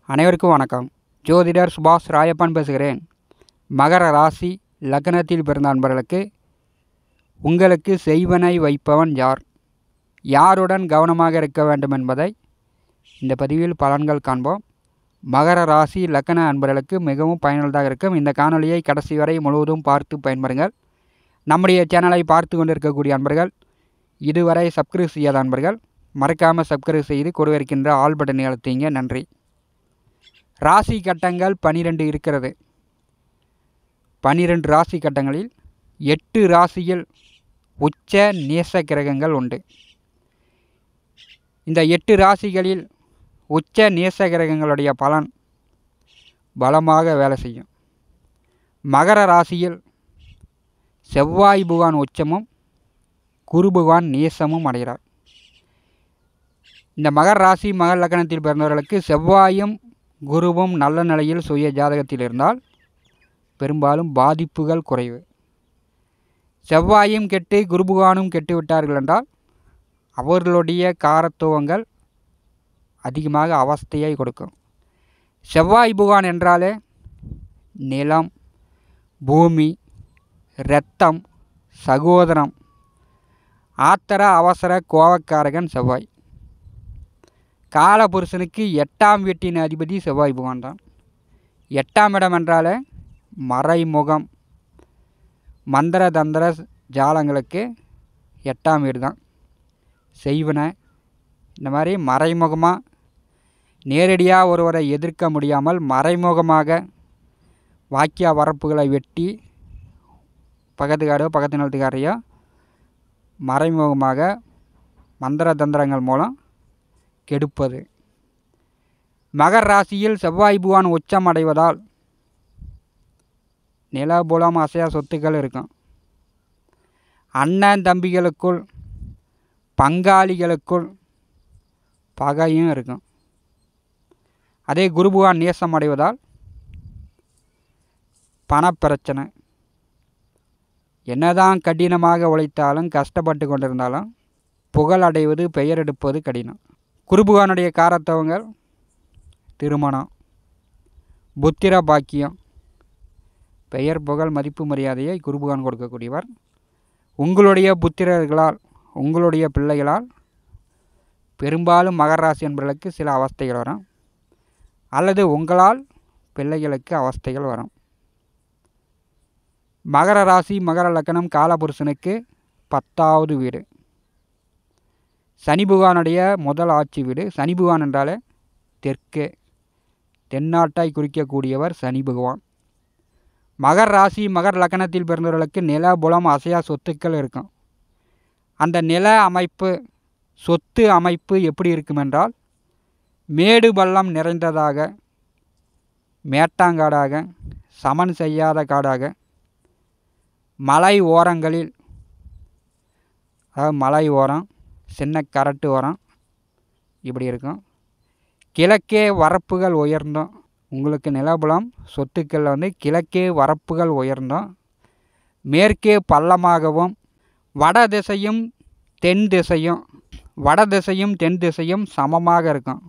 அனைவருக்கும் வணக்கம் ஜோதிடர் சுபாஷ் ராயப்பன் பேசுகிறேன் மகர ராசி லக்னத்தில் பிறந்த அன்பர்களுக்கு உங்களுக்கு செய்வனை வைப்பவன் யார் யாருடன் கவனமாக இருக்க வேண்டும் என்பதை இந்த பதிவில் பலன்கள் காண்போம் மகர ராசி லக்ன அன்பர்களுக்கு மிகவும் பயனுள்ளதாக இருக்கும் இந்த காணொலியை கடைசி வரை முழுவதும் பார்த்து பயன்பெறுங்கள் நம்முடைய சேனலை பார்த்து கொண்டிருக்கக்கூடிய அன்பர்கள் இதுவரை சப்ஸ்கிரைப் செய்யாத அன்பர்கள் மறக்காமல் சப்ஸ்கிரைப் செய்து கொடுவிருக்கின்ற ஆல் பட்டனை அழுத்திங்க நன்றி ராசி கட்டங்கள் பனிரெண்டு இருக்கிறது பனிரெண்டு ராசி கட்டங்களில் எட்டு ராசியில் உச்ச நேச கிரகங்கள் உண்டு இந்த எட்டு ராசிகளில் உச்ச நேச கிரகங்களுடைய பலன் பலமாக வேலை செய்யும் மகர ராசியில் செவ்வாய் புகான் உச்சமும் குரு பகவான் நேசமும் அடைகிறார் இந்த மகர ராசி மகர லக்னத்தில் பிறந்தவர்களுக்கு செவ்வாயும் குருவும் நல்ல நிலையில் சுய ஜாதகத்தில் இருந்தால் பெரும்பாலும் பாதிப்புகள் குறைவு செவ்வாயும் கெட்டு குருபுகானும் கெட்டு விட்டார்கள் என்றால் அவர்களுடைய காரத்துவங்கள் அதிகமாக அவஸ்தையை கொடுக்கும் செவ்வாய் புகான் என்றாலே நிலம் பூமி இரத்தம் சகோதரம் ஆத்திர அவசர கோவக்காரகன் செவ்வாய் காலபுருஷனுக்கு எட்டாம் வீட்டின் அதிபதி செவ்வாய் பகவான் தான் எட்டாம் இடம் என்றாலே மறைமுகம் மந்திர தந்திர ஜாலங்களுக்கு எட்டாம் வீடு தான் செய்வன இந்த மாதிரி மறைமுகமாக நேரடியாக ஒருவரை எதிர்க்க முடியாமல் மறைமுகமாக வாக்கிய வரப்புகளை வெட்டி பக்கத்துக்காரோ பக்கத்து நிலத்துக்காரையோ மறைமுகமாக மந்திர தந்திரங்கள் மூலம் கெடுப்பது மகர் ராசியில் செவ்வாய் புவான் உச்சம் அடைவதால் நிலபுலம் அசையா சொத்துக்கள் இருக்கும் அண்ணன் தம்பிகளுக்குள் பங்காளிகளுக்குள் பகையும் இருக்கும் அதே குருபுகான் நேசம் அடைவதால் பணப்பிரச்சனை என்னதான் கடினமாக உழைத்தாலும் கஷ்டப்பட்டு கொண்டிருந்தாலும் புகழ் அடைவது பெயர் எடுப்பது கடினம் குருபுகானுடைய காரத்தவங்கள் திருமணம் புத்திர பாக்கியம் பெயர் புகழ் மதிப்பு மரியாதையை குருபுகான் கொடுக்கக்கூடியவர் உங்களுடைய புத்திரர்களால் உங்களுடைய பிள்ளைகளால் பெரும்பாலும் மகர ராசி என்பவர்களுக்கு சில அவஸ்தைகள் வரும் அல்லது உங்களால் பிள்ளைகளுக்கு அவஸ்தைகள் வரும் மகர ராசி மகர லக்கணம் காலபுருஷனுக்கு பத்தாவது வீடு சனி புகானுடைய முதல் ஆட்சி வீடு சனி புகான் என்றாலே தெற்கே தென்னாட்டாய் குறிக்கக்கூடியவர் சனி பகவான் மகர் ராசி மகர் லக்கணத்தில் பிறந்தவர்களுக்கு நில புலம் அசையா சொத்துக்கள் இருக்கும் அந்த நில அமைப்பு சொத்து அமைப்பு எப்படி இருக்கும் என்றால் மேடு பள்ளம் நிறைந்ததாக மேட்டாங்காடாக சமன் செய்யாத காடாக மலை ஓரங்களில் அதாவது மலை ஓரம் சின்ன கரட்டு ஓரம் இப்படி இருக்கும் கிழக்கே வரப்புகள் உயர்ந்தோம் உங்களுக்கு நிலபுலம் சொத்துக்களில் வந்து கிழக்கே வரப்புகள் உயர்ந்தோம் மேற்கே பள்ளமாகவும் வட திசையும் தென் திசையும் வட திசையும் தென் திசையும் சமமாக இருக்கும்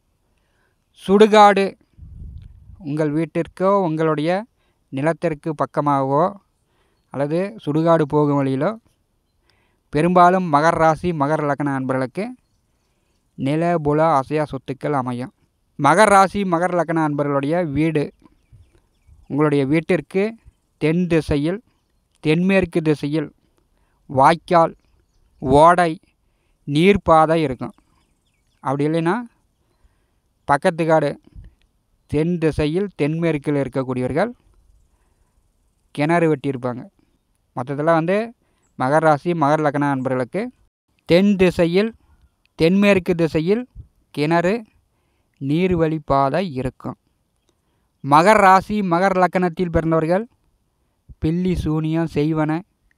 சுடுகாடு உங்கள் வீட்டிற்கோ உங்களுடைய நிலத்திற்கு பக்கமாகவோ அல்லது சுடுகாடு போகும் வழியிலோ பெரும்பாலும் மகர ராசி மகர லக்ன அன்பர்களுக்கு நில புல அசையா சொத்துக்கள் அமையும் மகர ராசி மகர லக்ன அன்பர்களுடைய வீடு உங்களுடைய வீட்டிற்கு தென் திசையில் தென்மேற்கு திசையில் வாய்க்கால் ஓடை நீர்ப்பாதை இருக்கும் அப்படி இல்லைன்னா பக்கத்து காடு தென் திசையில் தென்மேற்கில் இருக்கக்கூடியவர்கள் கிணறு வெட்டியிருப்பாங்க மொத்தத்தில் வந்து மகர ராசி மகர லக்ன அன்பர்களுக்கு தென் திசையில் தென்மேற்கு திசையில் கிணறு நீர்வழிப்பாதை இருக்கும் மகர ராசி மகர லக்கணத்தில் பிறந்தவர்கள் பில்லி சூனியம் செய்வன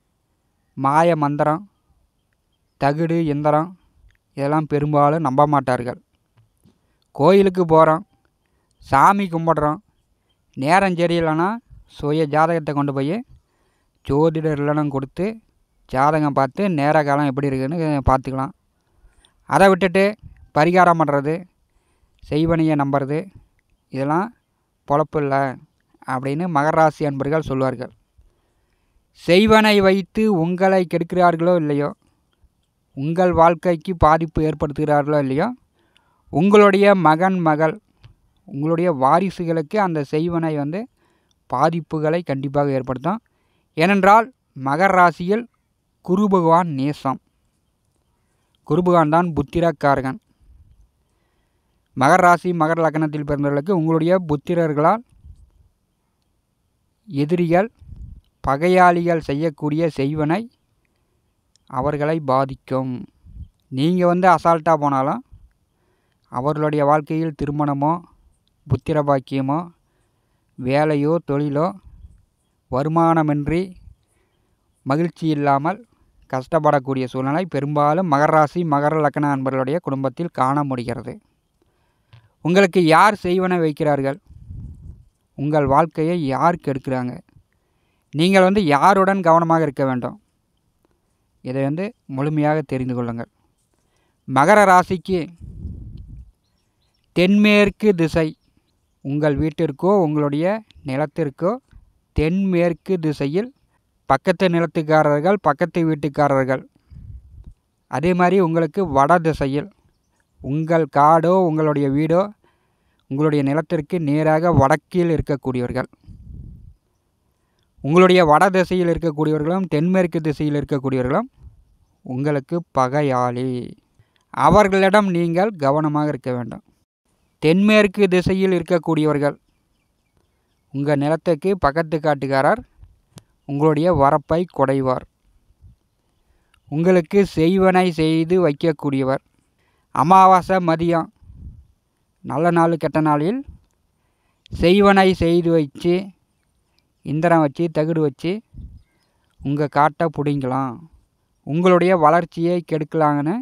மாய மந்திரம் தகுடு எந்திரம் இதெல்லாம் பெரும்பாலும் நம்ப மாட்டார்கள் கோயிலுக்கு போகிறோம் சாமி கும்பிட்றோம் நேரம் சரியில்லைன்னா சுய ஜாதகத்தை கொண்டு போய் ஜோதிடர் இல்லைன்னு கொடுத்து ஜாதகம் பார்த்து நேர காலம் எப்படி இருக்குதுன்னு பார்த்துக்கலாம் அதை விட்டுட்டு பரிகாரம் பண்ணுறது செய்வனையை நம்புறது இதெல்லாம் பொழப்பு இல்லை அப்படின்னு மகர ராசி அன்பர்கள் சொல்வார்கள் செய்வனை வைத்து உங்களை கெடுக்கிறார்களோ இல்லையோ உங்கள் வாழ்க்கைக்கு பாதிப்பு ஏற்படுத்துகிறார்களோ இல்லையோ உங்களுடைய மகன் மகள் உங்களுடைய வாரிசுகளுக்கு அந்த செய்வனை வந்து பாதிப்புகளை கண்டிப்பாக ஏற்படுத்தும் ஏனென்றால் மகர ராசியில் குரு பகவான் நேசம் குரு பகவான் தான் புத்திரக்காரகன் மகர ராசி மகர லக்னத்தில் பிறந்தவர்களுக்கு உங்களுடைய புத்திரர்களால் எதிரிகள் பகையாளிகள் செய்யக்கூடிய செய்வனை அவர்களை பாதிக்கும் நீங்கள் வந்து அசால்ட்டாக போனாலும் அவர்களுடைய வாழ்க்கையில் திருமணமோ புத்திர பாக்கியமோ வேலையோ தொழிலோ வருமானமின்றி மகிழ்ச்சி இல்லாமல் கஷ்டப்படக்கூடிய சூழ்நிலை பெரும்பாலும் மகர ராசி மகர லக்ன அன்பர்களுடைய குடும்பத்தில் காண முடிகிறது உங்களுக்கு யார் செய்வன வைக்கிறார்கள் உங்கள் வாழ்க்கையை யார் கெடுக்கிறாங்க நீங்கள் வந்து யாருடன் கவனமாக இருக்க வேண்டும் இதை வந்து முழுமையாக தெரிந்து கொள்ளுங்கள் மகர ராசிக்கு தென்மேற்கு திசை உங்கள் வீட்டிற்கோ உங்களுடைய நிலத்திற்கோ தென்மேற்கு திசையில் பக்கத்து நிலத்துக்காரர்கள் பக்கத்து வீட்டுக்காரர்கள் அதே மாதிரி உங்களுக்கு வட திசையில் உங்கள் காடோ உங்களுடைய வீடோ உங்களுடைய நிலத்திற்கு நேராக வடக்கில் இருக்கக்கூடியவர்கள் உங்களுடைய வட திசையில் இருக்கக்கூடியவர்களும் தென்மேற்கு திசையில் இருக்கக்கூடியவர்களும் உங்களுக்கு பகையாளி அவர்களிடம் நீங்கள் கவனமாக இருக்க வேண்டும் தென்மேற்கு திசையில் இருக்கக்கூடியவர்கள் உங்கள் நிலத்துக்கு பக்கத்து காட்டுக்காரர் உங்களுடைய வரப்பை குடைவார் உங்களுக்கு செய்வனை செய்து வைக்கக்கூடியவர் அமாவாசை மதியம் நல்ல நாள் கெட்ட நாளில் செய்வனை செய்து வச்சு இந்திரம் வச்சு தகுடு வச்சு உங்கள் காட்டை பிடிங்கலாம் உங்களுடைய வளர்ச்சியை கெடுக்கலாங்கன்னு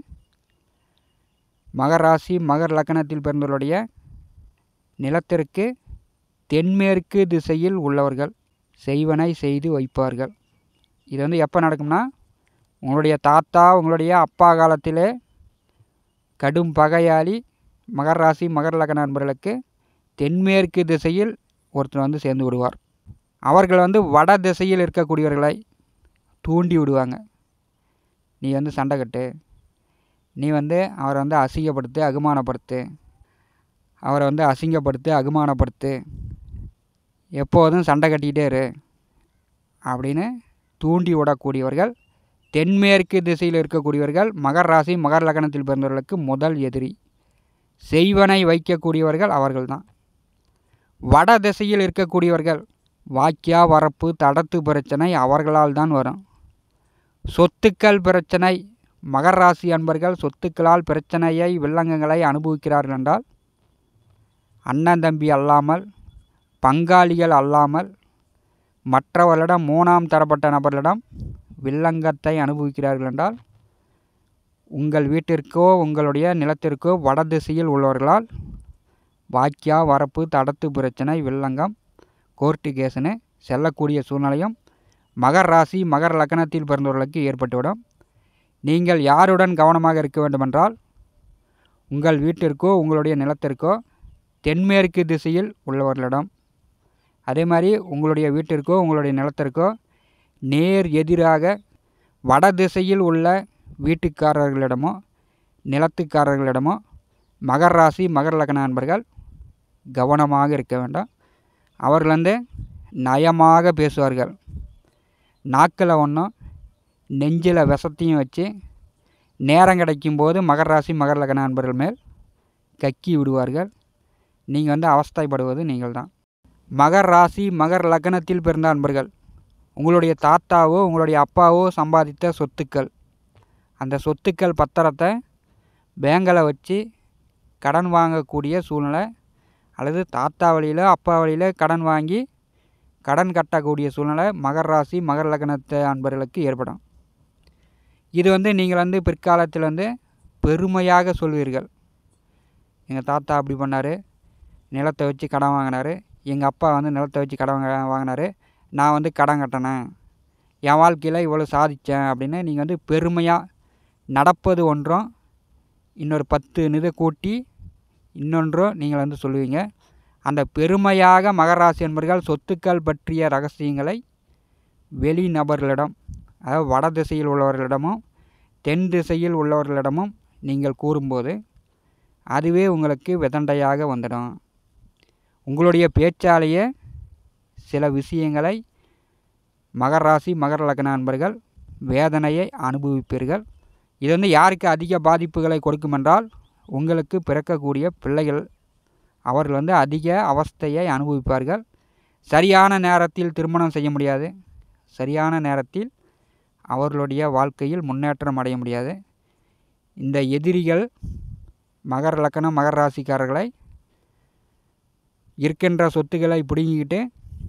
மகர ராசி மகர லக்கணத்தில் பிறந்தவருடைய நிலத்திற்கு தென்மேற்கு திசையில் உள்ளவர்கள் செய்வனை செய்து வைப்பார்கள் இது வந்து எப்போ நடக்கும்னா உங்களுடைய தாத்தா உங்களுடைய அப்பா காலத்திலே கடும் பகையாளி மகர ராசி மகர லக்ன நண்பர்களுக்கு தென்மேற்கு திசையில் ஒருத்தர் வந்து சேர்ந்து விடுவார் அவர்கள் வந்து வட திசையில் இருக்கக்கூடியவர்களை தூண்டி விடுவாங்க நீ வந்து சண்டை கட்டு நீ வந்து அவரை வந்து அசிங்கப்படுத்து அகுமானப்படுத்து அவரை வந்து அசிங்கப்படுத்து அகுமானப்படுத்து எப்போதும் சண்டை கட்டிக்கிட்டே இரு அப்படின்னு தூண்டி விடக்கூடியவர்கள் தென்மேற்கு திசையில் இருக்கக்கூடியவர்கள் மகர ராசி மகர லக்னத்தில் பிறந்தவர்களுக்கு முதல் எதிரி செய்வனை வைக்கக்கூடியவர்கள் அவர்கள்தான் வட திசையில் இருக்கக்கூடியவர்கள் வாக்கியா வரப்பு தடத்து பிரச்சனை அவர்களால் தான் வரும் சொத்துக்கள் பிரச்சனை மகர ராசி அன்பர்கள் சொத்துக்களால் பிரச்சனையை வில்லங்கங்களை அனுபவிக்கிறார்கள் என்றால் அண்ணன் தம்பி அல்லாமல் பங்காளிகள் அல்லாமல் மற்றவர்களிடம் மூணாம் தரப்பட்ட நபர்களிடம் வில்லங்கத்தை அனுபவிக்கிறார்கள் என்றால் உங்கள் வீட்டிற்கோ உங்களுடைய நிலத்திற்கோ வட திசையில் உள்ளவர்களால் வாக்கியா வரப்பு தடத்து பிரச்சனை வில்லங்கம் கோர்ட்டு கேஸுன்னு செல்லக்கூடிய சூழ்நிலையும் மகர ராசி மகர லக்னத்தில் பிறந்தவர்களுக்கு ஏற்பட்டுவிடும் நீங்கள் யாருடன் கவனமாக இருக்க வேண்டுமென்றால் உங்கள் வீட்டிற்கோ உங்களுடைய நிலத்திற்கோ தென்மேற்கு திசையில் உள்ளவர்களிடம் அதே மாதிரி உங்களுடைய வீட்டிற்கோ உங்களுடைய நிலத்திற்கோ நேர் எதிராக வட திசையில் உள்ள வீட்டுக்காரர்களிடமோ நிலத்துக்காரர்களிடமோ மகர ராசி மகர லக்ன நண்பர்கள் கவனமாக இருக்க வேண்டாம் அவர்கள் வந்து நயமாக பேசுவார்கள் நாக்கில் ஒன்றும் நெஞ்சில் விஷத்தையும் வச்சு நேரம் கிடைக்கும்போது மகர ராசி மகர லக்ன நண்பர்கள் மேல் கக்கி விடுவார்கள் நீங்கள் வந்து அவஸ்தைப்படுவது நீங்கள் தான் மகர ராசி மகர லக்னத்தில் பிறந்த அன்பர்கள் உங்களுடைய தாத்தாவோ உங்களுடைய அப்பாவோ சம்பாதித்த சொத்துக்கள் அந்த சொத்துக்கள் பத்திரத்தை பேங்கில் வச்சு கடன் வாங்கக்கூடிய சூழ்நிலை அல்லது தாத்தா வழியில் அப்பா வழியில் கடன் வாங்கி கடன் கட்டக்கூடிய சூழ்நிலை மகர ராசி மகர லக்னத்து அன்பர்களுக்கு ஏற்படும் இது வந்து நீங்கள் வந்து பிற்காலத்தில் வந்து பெருமையாக சொல்வீர்கள் எங்கள் தாத்தா அப்படி பண்ணார் நிலத்தை வச்சு கடன் வாங்கினார் எங்கள் அப்பா வந்து நிலத்தை வச்சு கடன் வாங்க வாங்கினாரு நான் வந்து கடன் கட்டினேன் என் வாழ்க்கையில் இவ்வளோ சாதித்தேன் அப்படின்னு நீங்கள் வந்து பெருமையாக நடப்பது ஒன்றும் இன்னொரு பத்து நிதை கூட்டி இன்னொன்றும் நீங்கள் வந்து சொல்லுவீங்க அந்த பெருமையாக மகராசி என்பர்கள் சொத்துக்கள் பற்றிய ரகசியங்களை வெளிநபர்களிடம் அதாவது வட திசையில் உள்ளவர்களிடமும் தென் திசையில் உள்ளவர்களிடமும் நீங்கள் கூறும்போது அதுவே உங்களுக்கு விதண்டையாக வந்துடும் உங்களுடைய பேச்சாலேயே சில விஷயங்களை மகர ராசி மகர லக்ன அன்பர்கள் வேதனையை அனுபவிப்பீர்கள் இது வந்து யாருக்கு அதிக பாதிப்புகளை கொடுக்கும் என்றால் உங்களுக்கு பிறக்கக்கூடிய பிள்ளைகள் அவர்கள் வந்து அதிக அவஸ்தையை அனுபவிப்பார்கள் சரியான நேரத்தில் திருமணம் செய்ய முடியாது சரியான நேரத்தில் அவர்களுடைய வாழ்க்கையில் முன்னேற்றம் அடைய முடியாது இந்த எதிரிகள் மகர லக்கணம் மகர ராசிக்காரர்களை இருக்கின்ற சொத்துக்களை பிடுங்கிக்கிட்டு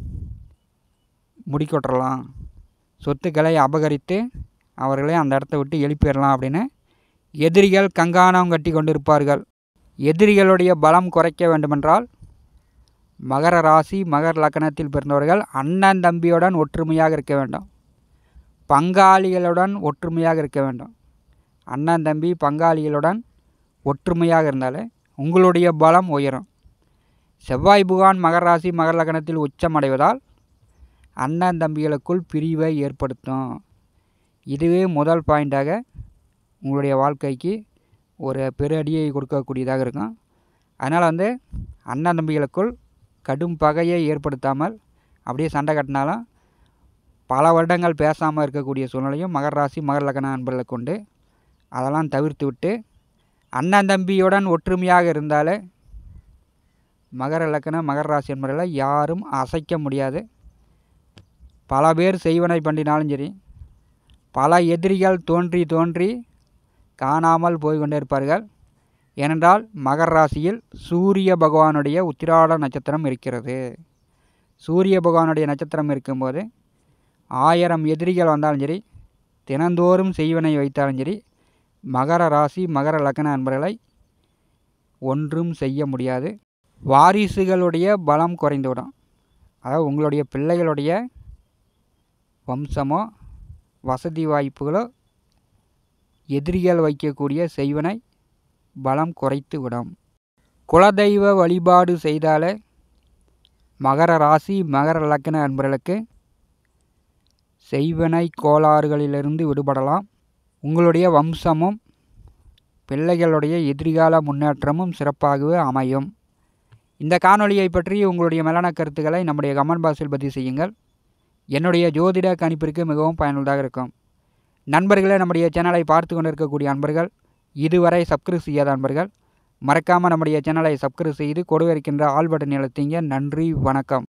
முடிக்கொட்டலாம் சொத்துக்களை அபகரித்து அவர்களை அந்த இடத்த விட்டு எழுப்பிடலாம் அப்படின்னு எதிரிகள் கங்காணம் கட்டி கொண்டிருப்பார்கள் எதிரிகளுடைய பலம் குறைக்க வேண்டுமென்றால் மகர ராசி மகர லக்கணத்தில் பிறந்தவர்கள் அண்ணன் தம்பியுடன் ஒற்றுமையாக இருக்க வேண்டும் பங்காளிகளுடன் ஒற்றுமையாக இருக்க வேண்டும் அண்ணன் தம்பி பங்காளிகளுடன் ஒற்றுமையாக இருந்தாலே உங்களுடைய பலம் உயரும் செவ்வாய் புகான் மகர ராசி மகர லக்னத்தில் உச்சமடைவதால் அண்ணன் தம்பிகளுக்குள் பிரிவை ஏற்படுத்தும் இதுவே முதல் பாயிண்டாக உங்களுடைய வாழ்க்கைக்கு ஒரு பெரு அடியை கொடுக்கக்கூடியதாக இருக்கும் அதனால் வந்து அண்ணன் தம்பிகளுக்குள் கடும் பகையை ஏற்படுத்தாமல் அப்படியே சண்டை கட்டினாலும் பல வருடங்கள் பேசாமல் இருக்கக்கூடிய சூழ்நிலையும் மகர ராசி மகர லக்ன அன்பர்களுக்கு உண்டு அதெல்லாம் தவிர்த்து விட்டு அண்ணன் தம்பியுடன் ஒற்றுமையாக இருந்தாலே மகர லக்கண மகர ராசி என்பவர்களை யாரும் அசைக்க முடியாது பல பேர் செய்வனை பண்ணினாலும் சரி பல எதிரிகள் தோன்றி தோன்றி காணாமல் போய் கொண்டே இருப்பார்கள் ஏனென்றால் மகர ராசியில் சூரிய பகவானுடைய உத்திராட நட்சத்திரம் இருக்கிறது சூரிய பகவானுடைய நட்சத்திரம் இருக்கும்போது ஆயிரம் எதிரிகள் வந்தாலும் சரி தினந்தோறும் செய்வனை வைத்தாலும் சரி மகர ராசி மகர லக்ன அன்பர்களை ஒன்றும் செய்ய முடியாது வாரிசுகளுடைய பலம் குறைந்துவிடும் அதாவது உங்களுடைய பிள்ளைகளுடைய வம்சமோ வசதி வாய்ப்புகளோ எதிரிகள் வைக்கக்கூடிய செய்வனை பலம் குறைத்து விடும் குலதெய்வ வழிபாடு செய்தாலே மகர ராசி மகர லக்ன அன்பர்களுக்கு செய்வனை கோளாறுகளிலிருந்து விடுபடலாம் உங்களுடைய வம்சமும் பிள்ளைகளுடைய எதிர்கால முன்னேற்றமும் சிறப்பாகவே அமையும் இந்த காணொளியை பற்றி உங்களுடைய மேலான கருத்துக்களை நம்முடைய கமெண்ட் பாக்ஸில் பதிவு செய்யுங்கள் என்னுடைய ஜோதிட கணிப்பிற்கு மிகவும் பயனுள்ளதாக இருக்கும் நண்பர்களே நம்முடைய சேனலை பார்த்து கொண்டிருக்கக்கூடிய அன்பர்கள் இதுவரை சப்ஸ்கிரைப் செய்யாத அன்பர்கள் மறக்காமல் நம்முடைய சேனலை சப்ஸ்கிரைப் செய்து கொடுவிருக்கின்ற ஆல் பட்டன் எழுத்தீங்க நன்றி வணக்கம்